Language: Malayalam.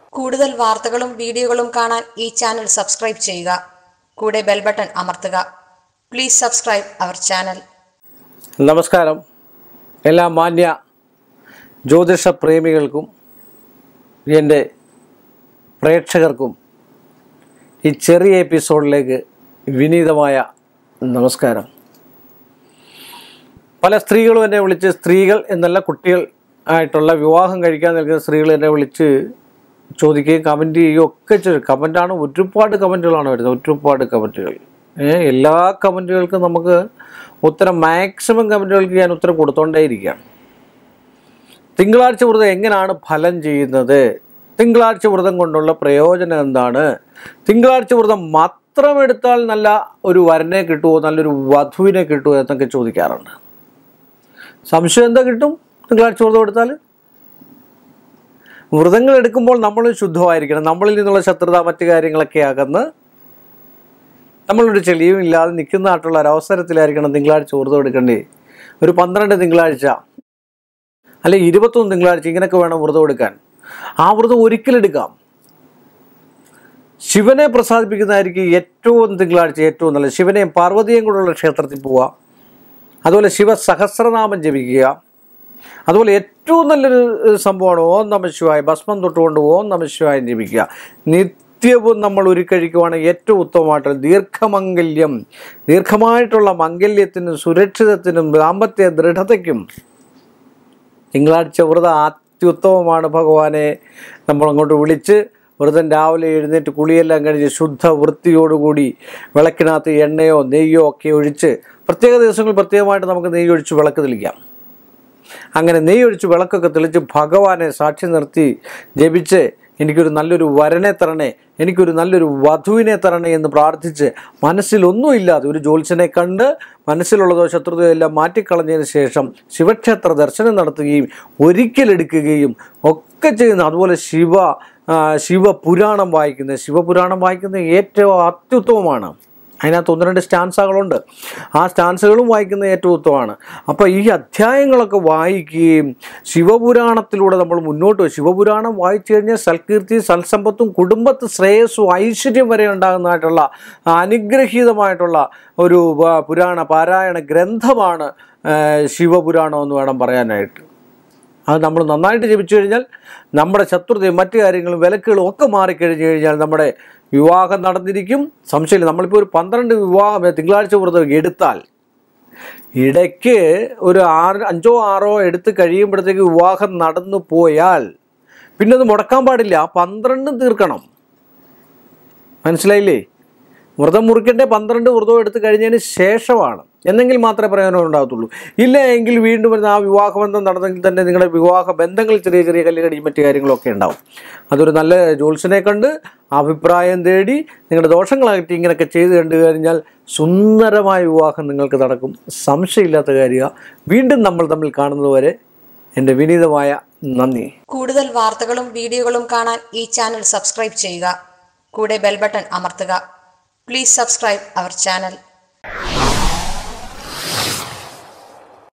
കൂടുതൽ വാർത്തകളും വീഡിയോകളും കാണാൻ ഈ ചാനൽ സബ്സ്ക്രൈബ് ചെയ്യുക കൂടെ ബെൽ ബട്ടൺ അമർത്തുക പ്ലീസ് സബ്സ്ക്രൈബ് അവർ ചാനൽ നമസ്കാരം എല്ലാ മാന്യ ജ്യോതിഷ പ്രേമികൾക്കും എൻ്റെ പ്രേക്ഷകർക്കും ഈ ചെറിയ എപ്പിസോഡിലേക്ക് വിനീതമായ നമസ്കാരം പല സ്ത്രീകളും എന്നെ വിളിച്ച് സ്ത്രീകൾ എന്നല്ല കുട്ടികൾ ആയിട്ടുള്ള വിവാഹം കഴിക്കാൻ നിൽക്കുന്ന സ്ത്രീകൾ എന്നെ വിളിച്ച് ചോദിക്കുകയും കമൻറ്റ് ചെയ്യുകയും ഒക്കെ ചെയ്യും കമൻറ്റാണ് ഒരുപാട് കമൻറ്റുകളാണ് വരുന്നത് ഒരുപാട് കമൻറ്റുകൾ ഏഹ് എല്ലാ കമൻറ്റുകൾക്കും നമുക്ക് ഉത്തരം മാക്സിമം കമൻറ്റുകൾക്ക് ഞാൻ ഉത്തരം കൊടുത്തോണ്ടേയിരിക്കുകയാണ് തിങ്കളാഴ്ച വ്രതം എങ്ങനെയാണ് ഫലം ചെയ്യുന്നത് തിങ്കളാഴ്ച വ്രതം കൊണ്ടുള്ള പ്രയോജനം എന്താണ് തിങ്കളാഴ്ച വ്രതം മാത്രം എടുത്താൽ നല്ല ഒരു വരനെ കിട്ടുമോ നല്ലൊരു വധുവിനെ കിട്ടുമോ എന്നൊക്കെ ചോദിക്കാറുണ്ട് സംശയം എന്താ കിട്ടും തിങ്കളാഴ്ച വ്രതം എടുത്താൽ വ്രതങ്ങൾ എടുക്കുമ്പോൾ നമ്മൾ ശുദ്ധമായിരിക്കണം നമ്മളിൽ നിന്നുള്ള ശത്രുത മറ്റു കാര്യങ്ങളൊക്കെ അകന്ന് നമ്മളൊരു ചെളിയും ഇല്ലാതെ നിൽക്കുന്നതായിട്ടുള്ള ഒരവസരത്തിലായിരിക്കണം തിങ്കളാഴ്ച വ്രതം എടുക്കേണ്ടേ ഒരു പന്ത്രണ്ട് തിങ്കളാഴ്ച അല്ലെ ഇരുപത്തൊന്ന് തിങ്കളാഴ്ച ഇങ്ങനെയൊക്കെ വേണം വ്രതം എടുക്കാൻ ആ വ്രതം ഒരിക്കലെടുക്കാം ശിവനെ പ്രസാദിപ്പിക്കുന്നതായിരിക്കും ഏറ്റവും തിങ്കളാഴ്ച ഏറ്റവും നല്ലത് ശിവനെയും പാർവതിയും കൂടെയുള്ള ക്ഷേത്രത്തിൽ പോവുക അതുപോലെ ശിവ സഹസ്രനാമം ജപിക്കുക അതുപോലെ ഏറ്റവും നല്ലൊരു ഏഹ്, സംഭവമാണ് ഓം നമ ശിവായ ഭസ്മം തൊട്ടുകൊണ്ട് ഓം നമ ശിവായ ജപിക്കുക നിത്യവും നമ്മൾ ഉരുക്കഴിക്കുവാണെങ്കിൽ ഏറ്റവും ഉത്തമമായിട്ടുള്ള ദീർഘമംഗല്യം ദീർഘമായിട്ടുള്ള മംഗല്യത്തിനും സുരക്ഷിതത്തിനും ദാമ്പത്യ ദൃഢതയ്ക്കും തിങ്കളാഴ്ച വ്രതം അത്യുത്തമമാണ് ഭഗവാനെ നമ്മൾ അങ്ങോട്ട് വിളിച്ച് വ്രതം രാവിലെ എഴുന്നേറ്റ് കുളിയെല്ലാം കഴിഞ്ഞ് ശുദ്ധ വൃത്തിയോടുകൂടി വിളക്കിനകത്ത് എണ്ണയോ നെയ്യോ ഒക്കെ ഒഴിച്ച് പ്രത്യേക ദിവസങ്ങളിൽ പ്രത്യേകമായിട്ട് നമുക്ക് നെയ്യ് ഒഴിച്ച് വിളക്ക് തെളിക്കാം അങ്ങനെ നെയ്യ് ഒഴിച്ച് വിളക്കൊക്കെ തെളിച്ച് ഭഗവാനെ സാക്ഷി നിർത്തി ജപിച്ച് എനിക്കൊരു നല്ലൊരു വരനെ തരണേ എനിക്കൊരു നല്ലൊരു വധുവിനെ തരണേ എന്ന് പ്രാർത്ഥിച്ച് മനസ്സിലൊന്നുമില്ലാതെ ഒരു ജ്യോത്സ്യനെ കണ്ട് മനസ്സിലുള്ളതോ ശത്രുതയോ എല്ലാം മാറ്റിക്കളഞ്ഞതിന് ശേഷം ശിവക്ഷേത്ര ദർശനം നടത്തുകയും ഒരിക്കലെടുക്കുകയും ഒക്കെ ചെയ്യുന്ന അതുപോലെ ശിവ ആ, ശിവപുരാണം വായിക്കുന്നത് ശിവപുരാണം വായിക്കുന്നത് ഏറ്റവും അത്യുത്തമമാണ് അതിനകത്ത് ഒന്ന് രണ്ട് സ്റ്റാൻസുകളുണ്ട് ആ സ്റ്റാൻസുകളും വായിക്കുന്നത് ഏറ്റവും ഉത്തമമാണ് അപ്പോൾ ഈ അധ്യായങ്ങളൊക്കെ വായിക്കുകയും ശിവപുരാണത്തിലൂടെ നമ്മൾ മുന്നോട്ട് പോയി ശിവപുരാണം വായിച്ചു കഴിഞ്ഞാൽ സൽകീർത്തി സൽസമ്പത്തും കുടുംബത്ത് ശ്രേയസ്സും ഐശ്വര്യം വരെ ഉണ്ടാകുന്നതായിട്ടുള്ള അനുഗ്രഹീതമായിട്ടുള്ള ഒരു വ- പുരാണ പാരായണ ഗ്രന്ഥമാണ് ആ, ശിവപുരാണം എന്ന് വേണം പറയാനായിട്ട് അത് നമ്മൾ നന്നായിട്ട് ജപിച്ചു കഴിഞ്ഞാൽ നമ്മുടെ ശത്രുതയും മറ്റു കാര്യങ്ങളും വിലക്കുകളും ഒക്കെ മാറിക്കഴിഞ്ഞു കഴിഞ്ഞാൽ നമ്മുടെ വിവാഹം നടന്നിരിക്കും സംശയമില്ല നമ്മളിപ്പോൾ ഒരു പന്ത്രണ്ട് വിവാഹം തിങ്കളാഴ്ച വ്രതം എടുത്താൽ ഇടയ്ക്ക് ഒരു ആറ് അഞ്ചോ ആറോ എടുത്ത് കഴിയുമ്പോഴത്തേക്ക് വിവാഹം നടന്നു പോയാൽ പിന്നെ അത് മുടക്കാൻ പാടില്ല ആ പന്ത്രണ്ടും തീർക്കണം മനസ്സിലായില്ലേ വ്രതം മുറിക്കേണ്ട പന്ത്രണ്ട് വ്രതം എടുത്ത് കഴിഞ്ഞതിന് ശേഷമാണ് എന്നെങ്കിൽ മാത്രമേ പ്രയോജനം ഉണ്ടാകത്തുള്ളൂ ഇല്ല എങ്കിൽ വീണ്ടും വരുന്ന ആ വിവാഹബന്ധം നടന്നെങ്കിൽ തന്നെ നിങ്ങളുടെ വിവാഹ ബന്ധങ്ങളിൽ ചെറിയ ചെറിയ കല്ലുകടിയും മറ്റു കാര്യങ്ങളൊക്കെ ഉണ്ടാവും അതൊരു നല്ല ജ്യോത്സ്യനെ കണ്ട് അഭിപ്രായം തേടി നിങ്ങളുടെ ദോഷങ്ങളായിട്ട് ഇങ്ങനെയൊക്കെ ചെയ്ത് കണ്ടു കഴിഞ്ഞാൽ സുന്ദരമായ വിവാഹം നിങ്ങൾക്ക് നടക്കും സംശയമില്ലാത്ത കാര്യമാണ് വീണ്ടും നമ്മൾ തമ്മിൽ കാണുന്നതുവരെ എൻ്റെ വിനീതമായ നന്ദി കൂടുതൽ വാർത്തകളും വീഡിയോകളും കാണാൻ ഈ ചാനൽ സബ്സ്ക്രൈബ് ചെയ്യുക കൂടെ ബെൽ ബട്ടൺ അമർത്തുക പ്ലീസ് സബ്സ്ക്രൈബ് അവർ ചാനൽ